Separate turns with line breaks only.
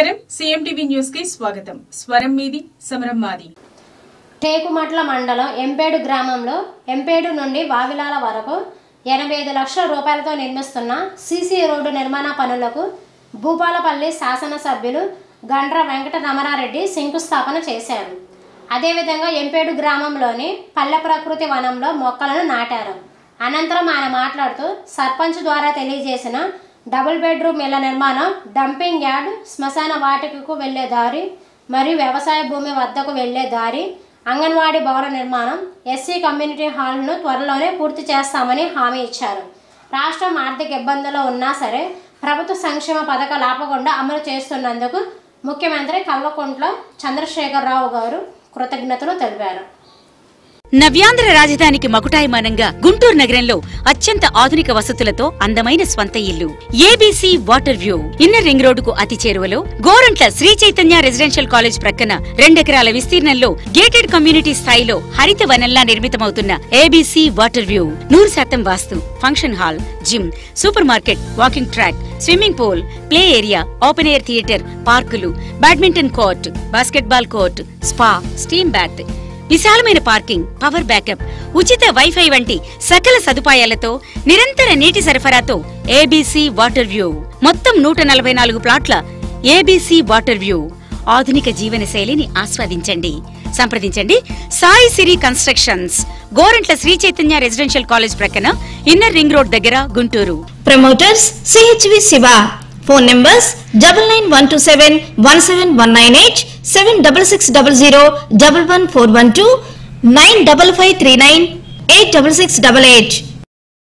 నమస్కారం CMTV news కి స్వాగతం స్వరం మీది సమరం మాది
టేకుమట్ల మండలం ఎంపేడు గ్రామంలో ఎంపేడు నుండి వావిలాల వరకు ఎనభై ఐదు లక్షల రూపాయలతో నిర్మిస్తున్న సీసీ రోడ్డు నిర్మాణ పనులకు భూపాలపల్లి శాసనసభ్యులు గండ్ర వెంకట రమణారెడ్డి శంకుస్థాపన చేశారు అదేవిధంగా ఎంపేడు గ్రామంలోని పల్లె ప్రకృతి వనంలో మొక్కలను నాటారు అనంతరం ఆయన మాట్లాడుతూ సర్పంచ్ ద్వారా తెలియజేసిన డబుల్ బెడ్రూమ్ ఇళ్ల నిర్మాణం డంపింగ్ యార్డ్ శ్మశాన వాటికకు వెళ్లే దారి మరియు వ్యవసాయ భూమి వద్దకు వెళ్లే దారి అంగన్వాడీ భవన నిర్మాణం ఎస్సీ కమ్యూనిటీ హాల్ను త్వరలోనే పూర్తి చేస్తామని హామీ ఇచ్చారు రాష్ట్రం ఆర్థిక ఇబ్బందుల్లో ఉన్నా సరే ప్రభుత్వ సంక్షేమ పథకాలు ఆపకుండా అమలు చేస్తున్నందుకు ముఖ్యమంత్రి కల్వకుంట్ల చంద్రశేఖరరావు గారు కృతజ్ఞతలు తెలిపారు
నవ్యాంధ్ర రాజధానికి మకుటాయమానంగా గుంటూరు నగరంలో అత్యంత ఆధునిక వసతులతో అందమైన స్వంత ఇల్లు ABC water view inner ring రోడ్డుకు అతి చేరువలో గోరంట్ల శ్రీ చైతన్య రెసిడెన్షియల్ కాలేజ్ ప్రక్కన రెండెకరాల విస్తీర్ణంలో గేటెడ్ కమ్యూనిటీ స్థాయిలో హరిత వనంలా నిర్మితమవుతున్న ఏబీసీ వాటర్ వ్యూ నూరు శాతం vastu function hall gym super market walking track swimming pool play area open air theatre పార్కులు badminton court basketball court spa steam bath విశాలమైన పార్కింగ్ పవర్ బ్యాకప్ ఉచిత వైఫై వంటి సకల సదుపాయాలతో నిరంతర నీటి సరఫరాతో ఏబీసీ వాటర్ వ్యూ మొత్తం నూట నలభై నాలుగు ప్లాట్ల ఏబీసీ వాటర్ వ్యూ ఆధునిక జీవన శైలిని ఆస్వాదించండి సంప్రదించండి Sai Siri constructions Gorantla Sri Chaitanya residential college ప్రక్కన ఇన్నర్ రింగ్ రోడ్ దగ్గర Guntur
promoters CHV Shiva phone numbers double nine one two seven one seven one nine eight seven double six double zero double one four one two nine double five three nine eight double six double eight